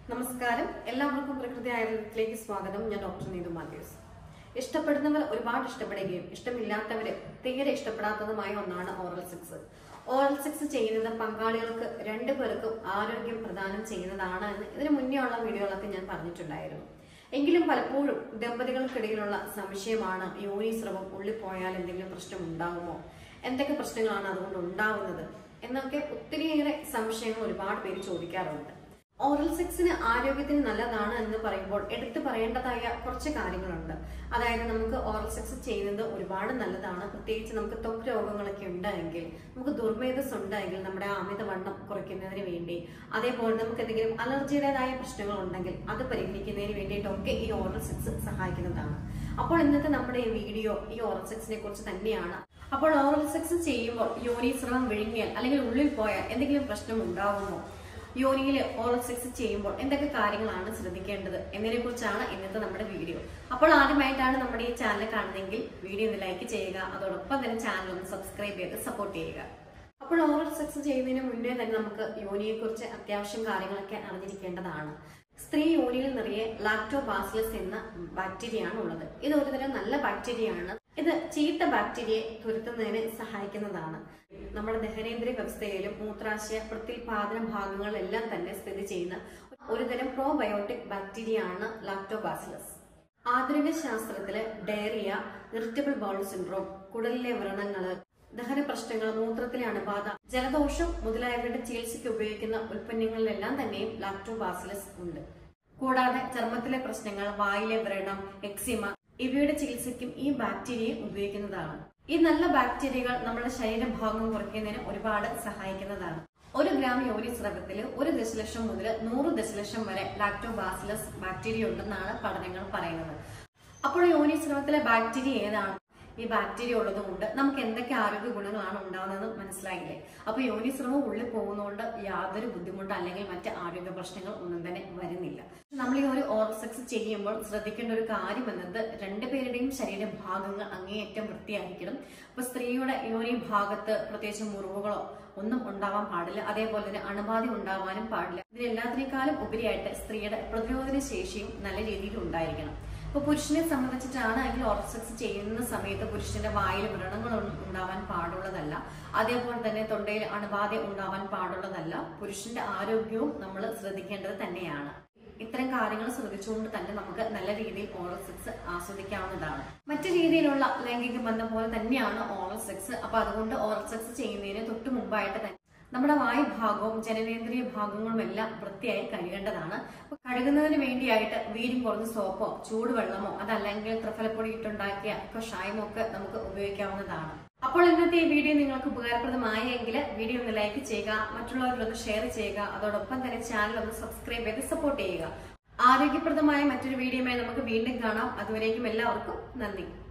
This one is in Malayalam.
നമസ്കാരം എല്ലാവർക്കും പ്രകൃതി ആയുർവേദത്തിലേക്ക് സ്വാഗതം ഞാൻ ഡോക്ടർ നീതു മാത്യൂസ് ഇഷ്ടപ്പെടുന്നവർ ഒരുപാട് ഇഷ്ടപ്പെടുകയും ഇഷ്ടമില്ലാത്തവര് തീരെ ഇഷ്ടപ്പെടാത്തതുമായ ഒന്നാണ് ഓറൽ സെക്സ് ഓറൽ സെക്സ് ചെയ്യുന്നത് പങ്കാളികൾക്ക് രണ്ടുപേർക്കും ആരോഗ്യം പ്രദാനം ചെയ്യുന്നതാണ് എന്ന് ഇതിനു മുന്നേ ഉള്ള വീഡിയോകളൊക്കെ ഞാൻ പറഞ്ഞിട്ടുണ്ടായിരുന്നു എങ്കിലും പലപ്പോഴും ദമ്പതികൾക്കിടയിലുള്ള സംശയമാണ് യോനി സ്രവം ഉള്ളിപ്പോയാൽ എന്തെങ്കിലും പ്രശ്നം ഉണ്ടാകുമോ എന്തൊക്കെ പ്രശ്നങ്ങളാണ് അതുകൊണ്ട് ഉണ്ടാവുന്നത് എന്നൊക്കെ ഒത്തിരിയേറെ സംശയങ്ങൾ ഒരുപാട് പേര് ചോദിക്കാറുണ്ട് ഓറൽ സെക്സിന് ആരോഗ്യത്തിന് നല്ലതാണ് എന്ന് പറയുമ്പോൾ എടുത്തു പറയേണ്ടതായ കുറച്ച് കാര്യങ്ങളുണ്ട് അതായത് നമുക്ക് ഓറൽ സെക്സ് ചെയ്യുന്നത് ഒരുപാട് നല്ലതാണ് പ്രത്യേകിച്ച് നമുക്ക് ത്വക്ക് രോഗങ്ങളൊക്കെ ഉണ്ടെങ്കിൽ നമുക്ക് ദുർമേധസ് ഉണ്ടെങ്കിൽ നമ്മുടെ അമിതവണ്ണം കുറയ്ക്കുന്നതിന് വേണ്ടി അതേപോലെ നമുക്ക് എന്തെങ്കിലും അലർജിയുടേതായ പ്രശ്നങ്ങൾ ഉണ്ടെങ്കിൽ അത് പരിഹരിക്കുന്നതിന് വേണ്ടിയിട്ടൊക്കെ ഈ ഓറൽ സെക്സ് സഹായിക്കുന്നതാണ് അപ്പോൾ ഇന്നത്തെ നമ്മുടെ ഈ വീഡിയോ ഈ ഓറൽ സെക്സിനെ കുറിച്ച് തന്നെയാണ് അപ്പോൾ ഓറൽ സെക്സ് ചെയ്യുമ്പോൾ യോനി സ്രവം വിഴുങ്ങിയാൽ അല്ലെങ്കിൽ ഉള്ളിൽ പോയാൽ എന്തെങ്കിലും പ്രശ്നം ഉണ്ടാവുമോ യോനിയിൽ ഓറൽ സെക്സ് ചെയ്യുമ്പോൾ എന്തൊക്കെ കാര്യങ്ങളാണ് ശ്രദ്ധിക്കേണ്ടത് എന്നതിനെ കുറിച്ചാണ് ഇന്നത്തെ നമ്മുടെ വീഡിയോ അപ്പോൾ ആദ്യമായിട്ടാണ് നമ്മുടെ ഈ ചാനൽ കാണുന്നതെങ്കിൽ വീഡിയോ ഒന്ന് ലൈക്ക് ചെയ്യുക അതോടൊപ്പം തന്നെ ചാനൽ ഒന്ന് സബ്സ്ക്രൈബ് ചെയ്ത് സപ്പോർട്ട് ചെയ്യുക അപ്പോൾ ഓറൽ സെക്സ് ചെയ്യുന്നതിന് മുന്നേ തന്നെ നമുക്ക് യോനിയെ കുറിച്ച് അത്യാവശ്യം കാര്യങ്ങളൊക്കെ അറിഞ്ഞിരിക്കേണ്ടതാണ് സ്ത്രീ യോനിയിൽ നിറയെ ലാക്ടോബാസിലസ് എന്ന ബാക്ടീരിയയാണ് ഉള്ളത് ഇത് ഒരുതരം നല്ല ബാക്ടീരിയയാണ് ഇത് ചീത്ത ബാക്ടീരിയയെ തുരത്തുന്നതിന് സഹായിക്കുന്നതാണ് നമ്മുടെ ദഹനേന്ദ്രിയ വ്യവസ്ഥയിലും മൂത്രാശയ പ്രത്യുൽപാദന ഭാഗങ്ങളിലെല്ലാം തന്നെ സ്ഥിതി ചെയ്യുന്ന ഒരുതരം പ്രോബയോട്ടിക് ബാക്ടീരിയയാണ് ലാക്ടോബാസിലസ് ആധുനിക ശാസ്ത്രത്തില് ഡയറിയ ഇറിറ്റബിൾ ബൗൾ സിൻഡ്രോം കുടലിലെ വ്രണങ്ങള് ദഹന പ്രശ്നങ്ങൾ മൂത്രത്തിലെ അണുബാധ ജലദോഷം മുതലായവയുടെ ചികിത്സയ്ക്ക് ഉപയോഗിക്കുന്ന ഉൽപ്പന്നങ്ങളിലെല്ലാം തന്നെയും ലാക്ടോബാസിലസ് ഉണ്ട് കൂടാതെ ചർമ്മത്തിലെ പ്രശ്നങ്ങൾ വായിലെ വ്രണം എക്സിമ ഇവയുടെ ചികിത്സയ്ക്കും ഈ ബാക്ടീരിയയെ ഉപയോഗിക്കുന്നതാണ് ഈ നല്ല ബാക്ടീരിയകൾ നമ്മുടെ ശരീരഭാഗം കുറയ്ക്കുന്നതിന് ഒരുപാട് സഹായിക്കുന്നതാണ് ഒരു ഗ്രാം യോനി സ്രവത്തിൽ ഒരു ദശലക്ഷം മുതൽ നൂറ് ദശലക്ഷം വരെ ലാക്ടോബാസിലസ് ബാക്ടീരിയ ഉണ്ടെന്നാണ് പഠനങ്ങൾ പറയുന്നത് അപ്പോൾ യോനി സ്രവത്തിലെ ബാക്ടീരിയ ഏതാണ് ഈ ബാക്ടീരിയ ഉള്ളതുകൊണ്ട് നമുക്ക് എന്തൊക്കെ ആരോഗ്യ ഗുണങ്ങളാണ് ഉണ്ടാകുന്നത് മനസ്സിലായില്ലേ അപ്പൊ യോനിസ്രവം ഉള്ളിൽ പോകുന്നതുകൊണ്ട് യാതൊരു ബുദ്ധിമുട്ടോ അല്ലെങ്കിൽ മറ്റ് ആരോഗ്യ പ്രശ്നങ്ങൾ ഒന്നും തന്നെ വരുന്നില്ല നമ്മൾ ഈ ഒരു ഓറൽ സെക്സ് ചെയ്യുമ്പോൾ ശ്രദ്ധിക്കേണ്ട ഒരു കാര്യം എന്നത് രണ്ടുപേരുടെയും ശരീരഭാഗങ്ങൾ അങ്ങേയറ്റം വൃത്തിയായിരിക്കണം അപ്പൊ സ്ത്രീയുടെ യോനി ഭാഗത്ത് പ്രത്യേകിച്ച് മുറിവുകളോ ഒന്നും ഉണ്ടാവാൻ പാടില്ല അതേപോലെ തന്നെ അണുബാധ ഉണ്ടാവാനും പാടില്ല ഇതിനെല്ലാത്തിനേക്കാളും ഉപരിയായിട്ട് സ്ത്രീയുടെ പ്രതിരോധന ശേഷിയും നല്ല രീതിയിൽ ഉണ്ടായിരിക്കണം ഇപ്പൊ പുരുഷനെ സംബന്ധിച്ചിട്ടാണ് അതിൽ ഓറൽ സെക്സ് ചെയ്യുന്ന സമയത്ത് പുരുഷന്റെ വായിൽ വ്രണങ്ങളൊന്നും ഉണ്ടാവാൻ പാടുള്ളതല്ല അതേപോലെ തന്നെ തൊണ്ടയിൽ അണുബാധ ഉണ്ടാവാൻ പാടുള്ളതല്ല പുരുഷന്റെ ആരോഗ്യവും നമ്മൾ ശ്രദ്ധിക്കേണ്ടത് തന്നെയാണ് ഇത്തരം കാര്യങ്ങൾ ശ്രദ്ധിച്ചുകൊണ്ട് തന്നെ നമുക്ക് നല്ല രീതിയിൽ ഓറൽ സെക്സ് ആസ്വദിക്കാവുന്നതാണ് മറ്റു രീതിയിലുള്ള ലൈംഗിക ബന്ധം പോലെ തന്നെയാണ് ഓറൽ സെക്സ് അപ്പൊ അതുകൊണ്ട് ഓറൽ സെക്സ് ചെയ്യുന്നതിന് തൊട്ട് മുമ്പായിട്ട് തന്നെ നമ്മുടെ വായു ഭാഗവും ജനനേന്ദ്രിയ ഭാഗങ്ങളും എല്ലാം വൃത്തിയായി കഴുകേണ്ടതാണ് അപ്പൊ കഴുകുന്നതിന് വേണ്ടിയായിട്ട് വീര്യം കുറഞ്ഞ സോപ്പോ ചൂടുവെള്ളമോ അതല്ലെങ്കിൽ ത്രിഫലപ്പൊടി ഇട്ടുണ്ടാക്കിയ കഷായമോ ഒക്കെ നമുക്ക് ഉപയോഗിക്കാവുന്നതാണ് അപ്പോൾ ഇന്നത്തെ ഈ വീഡിയോ നിങ്ങൾക്ക് ഉപകാരപ്രദമായെങ്കിൽ വീഡിയോ ഒന്ന് ലൈക്ക് ചെയ്യുക മറ്റുള്ളവരിലൊന്ന് ഷെയർ ചെയ്യുക അതോടൊപ്പം തന്നെ ചാനൽ ഒന്ന് സബ്സ്ക്രൈബ് ചെയ്ത് സപ്പോർട്ട് ചെയ്യുക ആരോഗ്യപ്രദമായ മറ്റൊരു വീഡിയോയുമായി നമുക്ക് വീണ്ടും കാണാം അതുവരേക്കും എല്ലാവർക്കും നന്ദി